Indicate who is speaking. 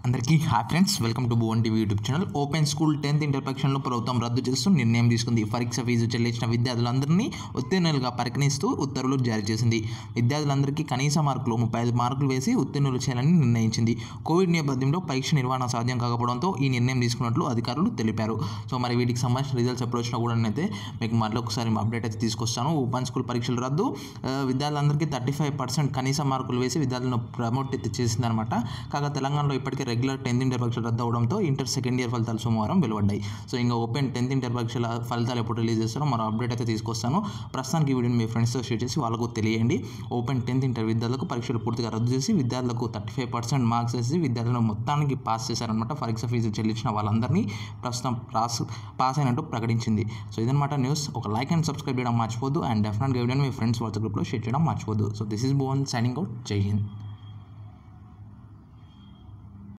Speaker 1: అందరికీ hi friends welcome to Bhuvan TV YouTube channel open school tenth inter పరీక్షలను ప్రభుత్వం రద్దు చేస్తూ నిర్ణయం తీసుకుంది పరీక్ష ఫీజు చెల్లించిన విద్యార్థులందరినీ ఉత్తీర్ణులుగా పరిగణిస్తూ ఉత్తర్వులు జారీ చేసింది విద్యార్థులందరికీ కనీస మార్కులు ముప్పై ఐదు మార్కులు వేసి ఉత్తీర్ణులు చేయాలని నిర్ణయించింది కోవిడ్ నేపథ్యంలో పరీక్ష నిర్వహణ సాధ్యం కాకపోవడంతో ఈ నిర్ణయం తీసుకున్నట్లు అధికారులు తెలిపారు సో మరి వీటికి సంబంధించిన రిజల్ట్స్ ఎప్పుడు వచ్చినా కూడా అయితే మీకు మళ్ళీ ఒకసారి అప్డేట్ అయితే తీసుకొస్తాను ఓపెన్ స్కూల్ పరీక్షలు రద్దు ఆ, విద్యార్థులందరికీ థర్టీ ఫైవ్ పర్సెంట్ కనీస మార్కులు వేసి విద్యార్థులను ప్రమోట్ అయితే చేసిందనమాట కాగా తెలంగాణలో ఇప్పటికే రెగ్యులర్ టెన్త్ ఇంటర్ పరీక్షలు రద్దు అవడంతో ఇంటర్ సెకండ్ ఇయర్ ఫలితాలు సోమవారం వెలువడ్డాయి సో ఇంకా ఓపెన్ టెన్త్ ఇంటర్ పరీక్షల ఫలితాలు ఎప్పుడు రిలీజ్ చేస్తారో మరో అప్డేట్ అయితే తీసుకొస్తాను ప్రస్తుతానికి ఈ వీడియోని మీ ఫ్రెండ్స్తో షేర్ చేసి వాళ్ళకు తెలియండి ఓపెన్ టెన్త్ ఇంటర్ విద్యార్థులకు పరీక్షలు పూర్తిగా రద్దు చేసి విద్యార్థులకు థర్టీ ఫైవ్ పర్సెంట్ మార్క్స్ వేసి విద్యార్థులను మొత్తానికి పాస్ చేశారనమాట పరీక్ష ఫీజు చెల్లించిన వాళ్ళందరినీ ప్రస్తుతం పాస్ పాస్ అయినట్టు ప్రకటించింది సో ఇదనమాట న్యూస్ ఒక లైక్ అండ్ సబ్స్క్రైబ్ చేయడం మర్చిపోద్దు అండ్ డెఫినెట్గా వీడియోని మీ ఫ్రెండ్స్ వాట్సాప్ గ్రూప్లో షేర్ చేయడం మర్చిపోద్దు so this is bone signing out Jai Hind